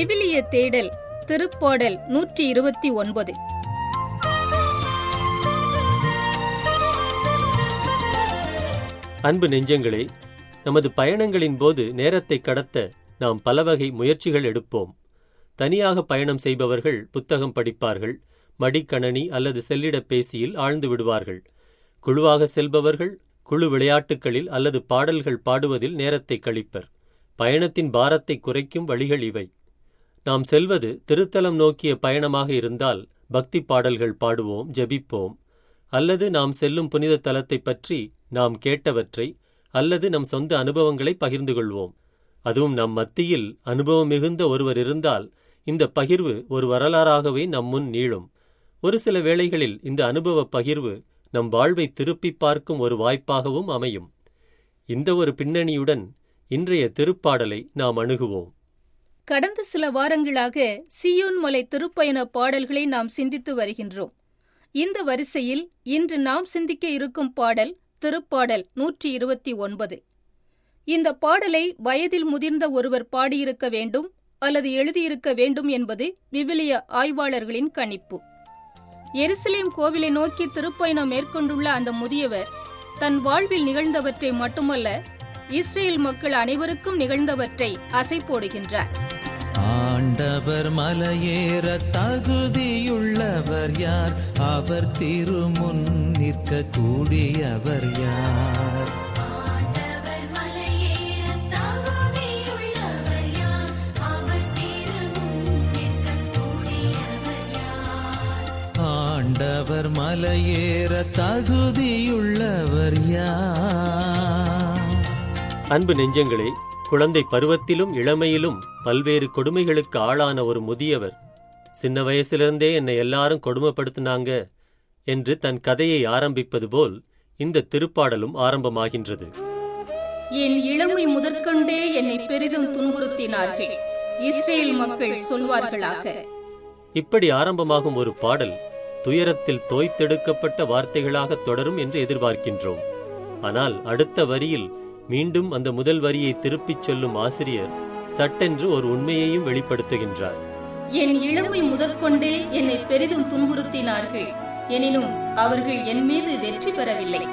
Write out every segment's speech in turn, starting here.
விவிலிய தேடல் திருப்பாடல் நூற்றி இருபத்தி ஒன்பது அன்பு நெஞ்சங்களே நமது பயணங்களின் போது நேரத்தை கடத்த நாம் பலவகை முயற்சிகள் எடுப்போம் தனியாக பயணம் செய்பவர்கள் புத்தகம் படிப்பார்கள் மடிக்கணனி அல்லது செல்லிடப்பேசியில் ஆழ்ந்து விடுவார்கள் குழுவாக செல்பவர்கள் குழு விளையாட்டுகளில் அல்லது பாடல்கள் பாடுவதில் நேரத்தை கழிப்பர் பயணத்தின் பாரத்தை குறைக்கும் வழிகள் இவை நாம் செல்வது திருத்தலம் நோக்கிய பயணமாக இருந்தால் பக்தி பாடல்கள் பாடுவோம் ஜெபிப்போம் அல்லது நாம் செல்லும் புனித தலத்தைப் பற்றி நாம் கேட்டவற்றை அல்லது நம் சொந்த அனுபவங்களை பகிர்ந்து கொள்வோம் அதுவும் நம் மத்தியில் அனுபவம் மிகுந்த ஒருவர் இருந்தால் இந்த பகிர்வு ஒரு வரலாறாகவே நம் முன் நீளும் ஒரு சில வேளைகளில் இந்த அனுபவ பகிர்வு நம் வாழ்வை திருப்பிப் பார்க்கும் ஒரு வாய்ப்பாகவும் அமையும் இந்த ஒரு பின்னணியுடன் இன்றைய திருப்பாடலை நாம் அணுகுவோம் கடந்த சில வாரங்களாக சியோன் மலை திருப்பயண பாடல்களை நாம் சிந்தித்து வருகின்றோம் இந்த வரிசையில் இன்று நாம் சிந்திக்க இருக்கும் பாடல் திருப்பாடல் நூற்றி இருபத்தி ஒன்பது இந்த பாடலை வயதில் முதிர்ந்த ஒருவர் பாடியிருக்க வேண்டும் அல்லது எழுதியிருக்க வேண்டும் என்பது விவிலிய ஆய்வாளர்களின் கணிப்பு எருசலேம் கோவிலை நோக்கி திருப்பயணம் மேற்கொண்டுள்ள அந்த முதியவர் தன் வாழ்வில் நிகழ்ந்தவற்றை மட்டுமல்ல இஸ்ரேல் மக்கள் அனைவருக்கும் நிகழ்ந்தவற்றை அசை போடுகின்றார் ஆண்டவர் மலையேற தகுதியுள்ளவர் யார் அவர் திருமுன் நிற்க கூடியவர் யார் ஆண்டவர் மலையேற தகுதியுள்ளவர் யார் அவர் திருமுன் நிற்கக் கூடியவர் யார் ஆண்டவர் மலையேற தகுதியுள்ளவர் யார் அன்பு நெஞ்சங்களே குழந்தை பருவத்திலும் இளமையிலும் பல்வேறு கொடுமைகளுக்கு ஆளான ஒரு முதியவர் சின்ன வயசிலிருந்தே என்னை எல்லாரும் கொடுமைப்படுத்தினாங்க என்று தன் கதையை ஆரம்பிப்பது போல் இந்த திருப்பாடலும் ஆரம்பமாகின்றது என் இளமை முதற்கொண்டே என்னை பெரிதும் துன்புறுத்தினார்கள் இஸ்ரேல் மக்கள் சொல்வார்களாக இப்படி ஆரம்பமாகும் ஒரு பாடல் துயரத்தில் தோய்த்தெடுக்கப்பட்ட வார்த்தைகளாக தொடரும் என்று எதிர்பார்க்கின்றோம் ஆனால் அடுத்த வரியில் மீண்டும் அந்த முதல் வரியை திருப்பிச் சொல்லும் ஆசிரியர் சட்டென்று ஒரு உண்மையையும் வெளிப்படுத்துகின்றார் என் இளமை முதற்கொண்டே என்னை பெரிதும் துன்புறுத்தினார்கள் எனினும் அவர்கள் என் மீது வெற்றி பெறவில்லை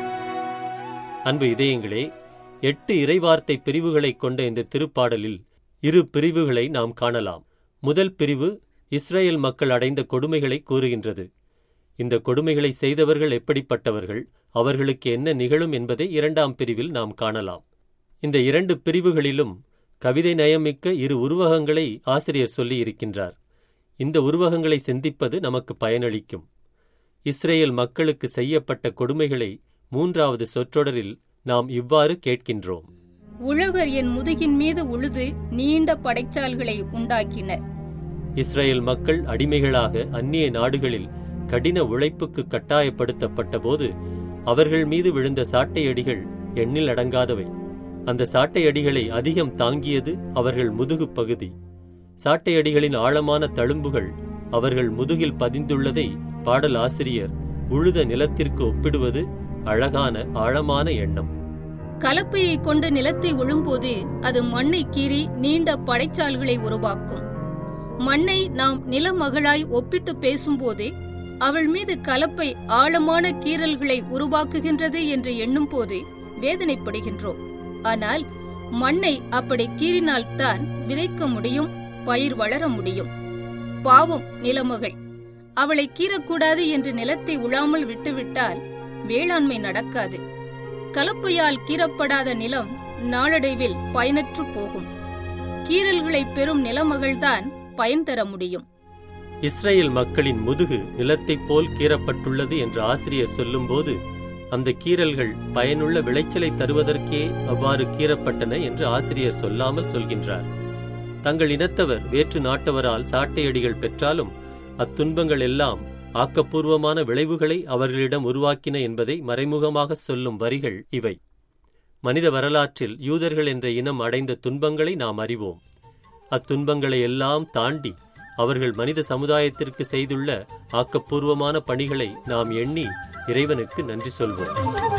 அன்பு இதயங்களே எட்டு இறைவார்த்தை பிரிவுகளைக் கொண்ட இந்த திருப்பாடலில் இரு பிரிவுகளை நாம் காணலாம் முதல் பிரிவு இஸ்ரேல் மக்கள் அடைந்த கொடுமைகளை கூறுகின்றது இந்த கொடுமைகளை செய்தவர்கள் எப்படிப்பட்டவர்கள் அவர்களுக்கு என்ன நிகழும் என்பதை இரண்டாம் பிரிவில் நாம் காணலாம் இந்த இரண்டு பிரிவுகளிலும் கவிதை நயமிக்க இரு உருவகங்களை ஆசிரியர் சொல்லி இருக்கின்றார் இந்த உருவகங்களை சிந்திப்பது நமக்கு பயனளிக்கும் இஸ்ரேல் மக்களுக்கு செய்யப்பட்ட கொடுமைகளை மூன்றாவது சொற்றொடரில் நாம் இவ்வாறு கேட்கின்றோம் உழவர் என் முதுகின் மீது உழுது நீண்ட படைச்சால்களை உண்டாக்கினர் இஸ்ரேல் மக்கள் அடிமைகளாக அந்நிய நாடுகளில் கடின உழைப்புக்கு கட்டாயப்படுத்தப்பட்ட போது அவர்கள் மீது விழுந்த சாட்டையடிகள் எண்ணில் அடங்காதவை அந்த சாட்டையடிகளை அதிகம் தாங்கியது அவர்கள் முதுகு பகுதி சாட்டையடிகளின் ஆழமான தழும்புகள் அவர்கள் முதுகில் பதிந்துள்ளதை பாடல் ஆசிரியர் உழுத நிலத்திற்கு ஒப்பிடுவது அழகான ஆழமான எண்ணம் கலப்பையை கொண்டு நிலத்தை உழும்போது அது மண்ணை கீறி நீண்ட படைச்சால்களை உருவாக்கும் மண்ணை நாம் நிலமகளாய் ஒப்பிட்டு பேசும்போது அவள் மீது கலப்பை ஆழமான கீறல்களை உருவாக்குகின்றது என்று எண்ணும் போது வேதனைப்படுகின்றோம் ஆனால் மண்ணை அப்படி கீறினால்தான் விதைக்க முடியும் பயிர் வளர முடியும் பாவம் நிலமகள் அவளை கீறக்கூடாது என்று நிலத்தை உழாமல் விட்டுவிட்டால் வேளாண்மை நடக்காது கலப்பையால் கீறப்படாத நிலம் நாளடைவில் பயனற்று போகும் கீறல்களை பெறும் நிலமகள்தான் பயன் தர முடியும் இஸ்ரேல் மக்களின் முதுகு நிலத்தைப் போல் கீறப்பட்டுள்ளது என்று ஆசிரியர் சொல்லும்போது அந்த கீறல்கள் பயனுள்ள விளைச்சலை தருவதற்கே அவ்வாறு கீறப்பட்டன என்று ஆசிரியர் சொல்லாமல் சொல்கின்றார் தங்கள் இனத்தவர் வேற்று நாட்டவரால் சாட்டையடிகள் பெற்றாலும் அத்துன்பங்கள் எல்லாம் ஆக்கப்பூர்வமான விளைவுகளை அவர்களிடம் உருவாக்கின என்பதை மறைமுகமாக சொல்லும் வரிகள் இவை மனித வரலாற்றில் யூதர்கள் என்ற இனம் அடைந்த துன்பங்களை நாம் அறிவோம் அத்துன்பங்களை எல்லாம் தாண்டி அவர்கள் மனித சமுதாயத்திற்கு செய்துள்ள ஆக்கப்பூர்வமான பணிகளை நாம் எண்ணி இறைவனுக்கு நன்றி சொல்வோம்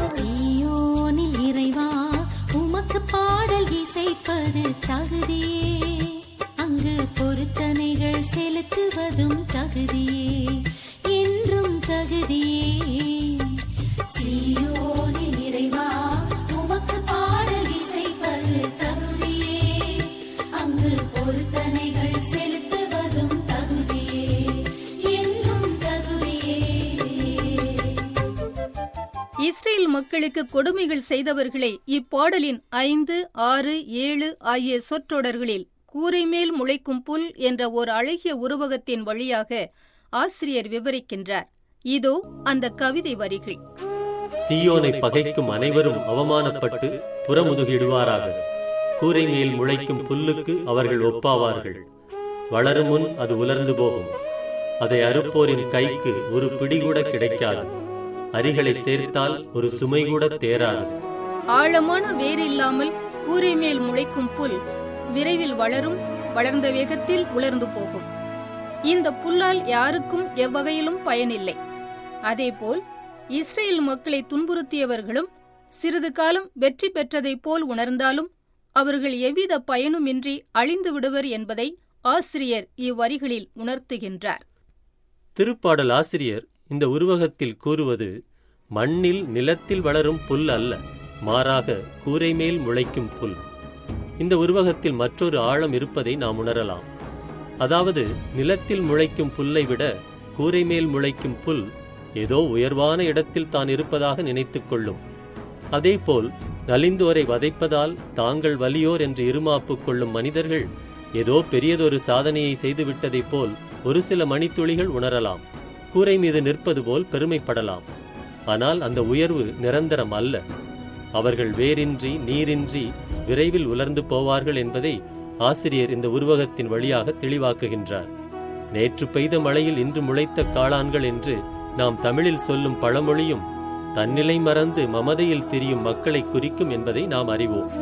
சீயோனில் இறைவா உமக்கு பாடல் இசைப்பது தகுதியே அங்கு பொருத்த மக்களுக்கு கொடுமைகள் செய்தவர்களை இப்பாடலின் ஐந்து ஆறு ஏழு ஆகிய சொற்றொடர்களில் கூரை மேல் முளைக்கும் புல் என்ற ஒரு அழகிய உருவகத்தின் வழியாக ஆசிரியர் விவரிக்கின்றார் இதோ அந்த கவிதை வரிகள் சீயோனை பகைக்கும் அனைவரும் அவமானப்பட்டு புறமுதுகிடுவாராக கூரை மேல் முளைக்கும் புல்லுக்கு அவர்கள் ஒப்பாவார்கள் வளரும் முன் அது உலர்ந்து போகும் அதை அறுப்போரின் கைக்கு ஒரு பிடிகூட கிடைக்காது அரிகளை சேர்த்தால் ஒரு சுமை கூட தேராது ஆழமான வேரில்லாமல் கூரை மேல் முளைக்கும் புல் விரைவில் வளரும் வளர்ந்த வேகத்தில் உலர்ந்து போகும் இந்த புல்லால் யாருக்கும் எவ்வகையிலும் பயனில்லை அதேபோல் இஸ்ரேல் மக்களை துன்புறுத்தியவர்களும் சிறிது காலம் வெற்றி பெற்றதைப் போல் உணர்ந்தாலும் அவர்கள் எவ்வித பயனுமின்றி அழிந்து விடுவர் என்பதை ஆசிரியர் இவ்வரிகளில் உணர்த்துகின்றார் திருப்பாடல் ஆசிரியர் இந்த உருவகத்தில் கூறுவது மண்ணில் நிலத்தில் வளரும் புல் அல்ல மாறாக கூரை மேல் முளைக்கும் புல் இந்த உருவகத்தில் மற்றொரு ஆழம் இருப்பதை நாம் உணரலாம் அதாவது நிலத்தில் முளைக்கும் புல்லை விட கூரை மேல் முளைக்கும் புல் ஏதோ உயர்வான இடத்தில் தான் இருப்பதாக நினைத்துக் கொள்ளும் அதேபோல் நலிந்தோரை வதைப்பதால் தாங்கள் வலியோர் என்று இருமாப்பு கொள்ளும் மனிதர்கள் ஏதோ பெரியதொரு சாதனையை செய்துவிட்டதைப் போல் ஒரு சில மணித்துளிகள் உணரலாம் கூரை மீது நிற்பது போல் பெருமைப்படலாம் ஆனால் அந்த உயர்வு நிரந்தரம் அல்ல அவர்கள் வேரின்றி நீரின்றி விரைவில் உலர்ந்து போவார்கள் என்பதை ஆசிரியர் இந்த உருவகத்தின் வழியாக தெளிவாக்குகின்றார் நேற்று பெய்த மழையில் இன்று முளைத்த காளான்கள் என்று நாம் தமிழில் சொல்லும் பழமொழியும் தன்னிலை மறந்து மமதையில் திரியும் மக்களை குறிக்கும் என்பதை நாம் அறிவோம்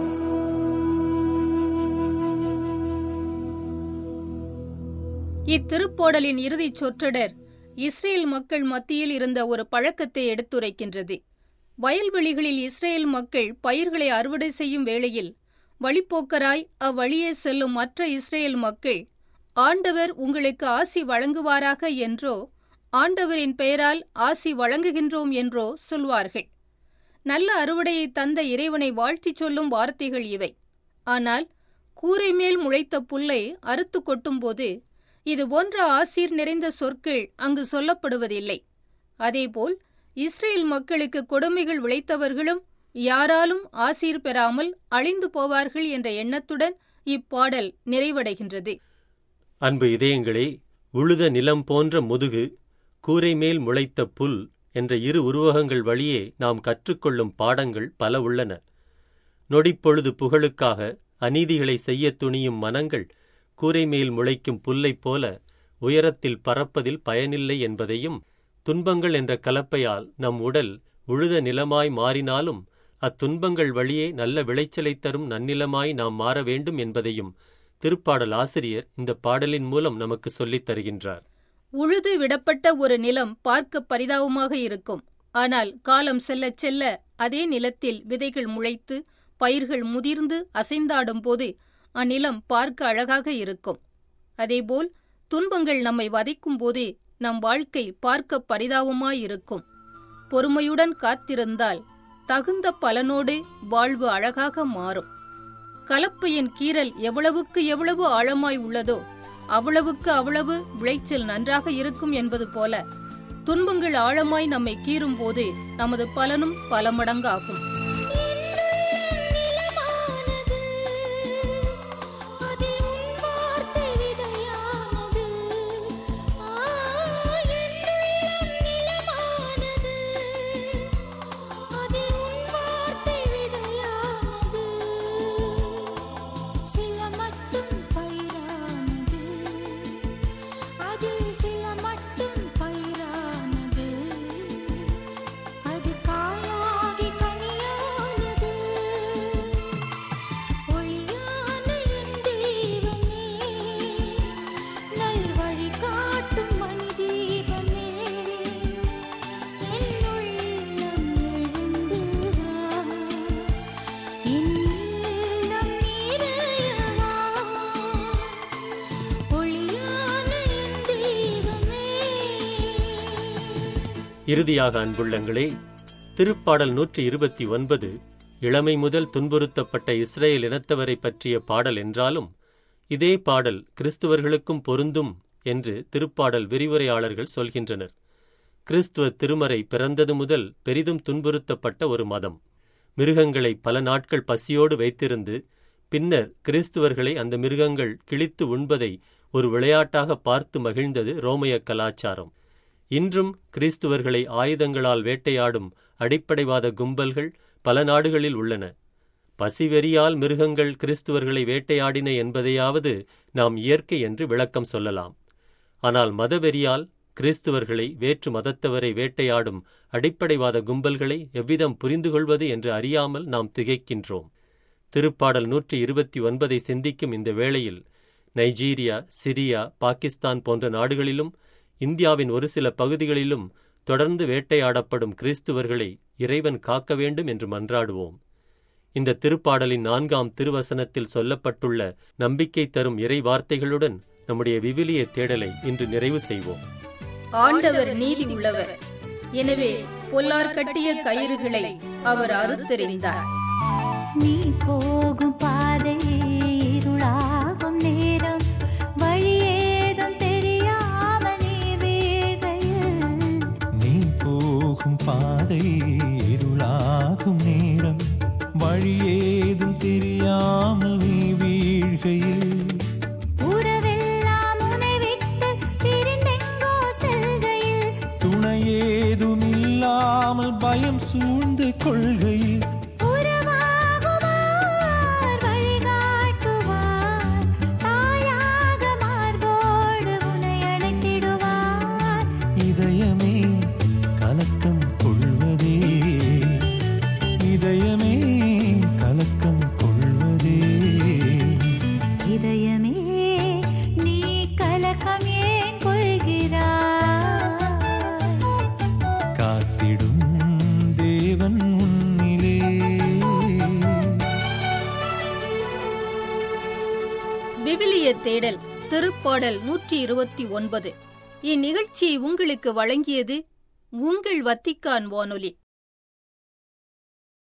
இத்திருப்போடலின் இறுதிச் சொற்றொடர் இஸ்ரேல் மக்கள் மத்தியில் இருந்த ஒரு பழக்கத்தை எடுத்துரைக்கின்றது வயல்வெளிகளில் இஸ்ரேல் மக்கள் பயிர்களை அறுவடை செய்யும் வேளையில் வழிப்போக்கராய் அவ்வழியே செல்லும் மற்ற இஸ்ரேல் மக்கள் ஆண்டவர் உங்களுக்கு ஆசி வழங்குவாராக என்றோ ஆண்டவரின் பெயரால் ஆசி வழங்குகின்றோம் என்றோ சொல்வார்கள் நல்ல அறுவடையை தந்த இறைவனை வாழ்த்திச் சொல்லும் வார்த்தைகள் இவை ஆனால் கூரை மேல் முளைத்த புல்லை அறுத்து கொட்டும்போது இது போன்ற ஆசீர் நிறைந்த சொற்கள் அங்கு சொல்லப்படுவதில்லை அதேபோல் இஸ்ரேல் மக்களுக்கு கொடுமைகள் விளைத்தவர்களும் யாராலும் ஆசீர் பெறாமல் அழிந்து போவார்கள் என்ற எண்ணத்துடன் இப்பாடல் நிறைவடைகின்றது அன்பு இதயங்களே உழுத நிலம் போன்ற முதுகு கூரை மேல் முளைத்த புல் என்ற இரு உருவகங்கள் வழியே நாம் கற்றுக்கொள்ளும் பாடங்கள் பல உள்ளன நொடிப்பொழுது புகழுக்காக அநீதிகளை செய்யத் துணியும் மனங்கள் கூரை மேல் முளைக்கும் புல்லைப் போல உயரத்தில் பறப்பதில் பயனில்லை என்பதையும் துன்பங்கள் என்ற கலப்பையால் நம் உடல் உழுத நிலமாய் மாறினாலும் அத்துன்பங்கள் வழியே நல்ல விளைச்சலைத் தரும் நன்னிலமாய் நாம் மாற வேண்டும் என்பதையும் திருப்பாடல் ஆசிரியர் இந்த பாடலின் மூலம் நமக்கு சொல்லித் தருகின்றார் உழுது விடப்பட்ட ஒரு நிலம் பார்க்க பரிதாபமாக இருக்கும் ஆனால் காலம் செல்லச் செல்ல அதே நிலத்தில் விதைகள் முளைத்து பயிர்கள் முதிர்ந்து அசைந்தாடும் போது அந்நிலம் பார்க்க அழகாக இருக்கும் அதேபோல் துன்பங்கள் நம்மை வதைக்கும் போது நம் வாழ்க்கை பார்க்க பரிதாபமாயிருக்கும் பொறுமையுடன் காத்திருந்தால் தகுந்த பலனோடு வாழ்வு அழகாக மாறும் கலப்பையின் கீறல் எவ்வளவுக்கு எவ்வளவு ஆழமாய் உள்ளதோ அவ்வளவுக்கு அவ்வளவு விளைச்சல் நன்றாக இருக்கும் என்பது போல துன்பங்கள் ஆழமாய் நம்மை கீறும் போது நமது பலனும் பல மடங்காகும் நிலமானது அதில் உன் வார்த்தை விதையானது ஆ என்னுள்ளம் நிலமானது அதில் உன் வார்த்தை விதையானது சில மட்டும் பயிரானது அதில் சில மட்டும் பயிரானது அது காயாகி கனியானது ஒளியான என் தெய்வமே நல்வழி காட்டும் மணி தீபமே என் உள்ளம் எழுந்து வா என் இல்லம் நிறையவா ஒளியான என் தெய்வமே இறுதியாக அன்புள்ளங்களே திருப்பாடல் நூற்றி இருபத்தி ஒன்பது இளமை முதல் துன்புறுத்தப்பட்ட இஸ்ரேல் இனத்தவரை பற்றிய பாடல் என்றாலும் இதே பாடல் கிறிஸ்துவர்களுக்கும் பொருந்தும் என்று திருப்பாடல் விரிவுரையாளர்கள் சொல்கின்றனர் கிறிஸ்துவ திருமறை பிறந்தது முதல் பெரிதும் துன்புறுத்தப்பட்ட ஒரு மதம் மிருகங்களை பல நாட்கள் பசியோடு வைத்திருந்து பின்னர் கிறிஸ்துவர்களை அந்த மிருகங்கள் கிழித்து உண்பதை ஒரு விளையாட்டாக பார்த்து மகிழ்ந்தது ரோமைய கலாச்சாரம் இன்றும் கிறிஸ்துவர்களை ஆயுதங்களால் வேட்டையாடும் அடிப்படைவாத கும்பல்கள் பல நாடுகளில் உள்ளன பசிவெறியால் மிருகங்கள் கிறிஸ்துவர்களை வேட்டையாடின என்பதையாவது நாம் இயற்கை என்று விளக்கம் சொல்லலாம் ஆனால் மதவெறியால் கிறிஸ்துவர்களை வேற்று மதத்தவரை வேட்டையாடும் அடிப்படைவாத கும்பல்களை எவ்விதம் புரிந்து கொள்வது என்று அறியாமல் நாம் திகைக்கின்றோம் திருப்பாடல் நூற்றி இருபத்தி ஒன்பதை சிந்திக்கும் இந்த வேளையில் நைஜீரியா சிரியா பாகிஸ்தான் போன்ற நாடுகளிலும் இந்தியாவின் ஒரு சில பகுதிகளிலும் தொடர்ந்து வேட்டையாடப்படும் கிறிஸ்துவர்களை இறைவன் காக்க வேண்டும் என்று மன்றாடுவோம் இந்த திருப்பாடலின் நான்காம் திருவசனத்தில் சொல்லப்பட்டுள்ள நம்பிக்கை தரும் இறை வார்த்தைகளுடன் நம்முடைய விவிலிய தேடலை இன்று நிறைவு செய்வோம் ஆண்டவர் நீதி உள்ளவர் எனவே பொல்லார் கட்டிய கயிறுகளை அவர் அறுத்தெறிந்தார் நீ போகும் பாதை இருளாகும் நேரம் வழியேதும் தெரியாம நீ வீழ்கையில் நீ போகும் பாதை இருளாகும் நேரம் வழியேதும் தெரியாமல் நீ வீழ்கையில் உறவெல்லாம் உன்னை விட்டு பிரிந்தெங்கோ செல்கையில் துணையேதும் இல்லாமல் பயம் சூழ்ந்து கொள்கையில் உறவாகுவார் வழிகாட்டுவார் தாயாக மார்போடு உன்னை அழைத்திடுவார் இதயமே கலக்கம் கொள்வதே இதயமே கலக்கம் கொள்வதே இதயமே நீ கலக்கம் ஏன் கொள்கிறாய் காத்திடும் தேவன் உன்னிலே விவிலிய தேடல் திருப்பாடல் நூற்றி இருபத்தி ஒன்பது இந்நிகழ்ச்சியை உங்களுக்கு வழங்கியது உங்கள் வத்திக்கான் வானொலி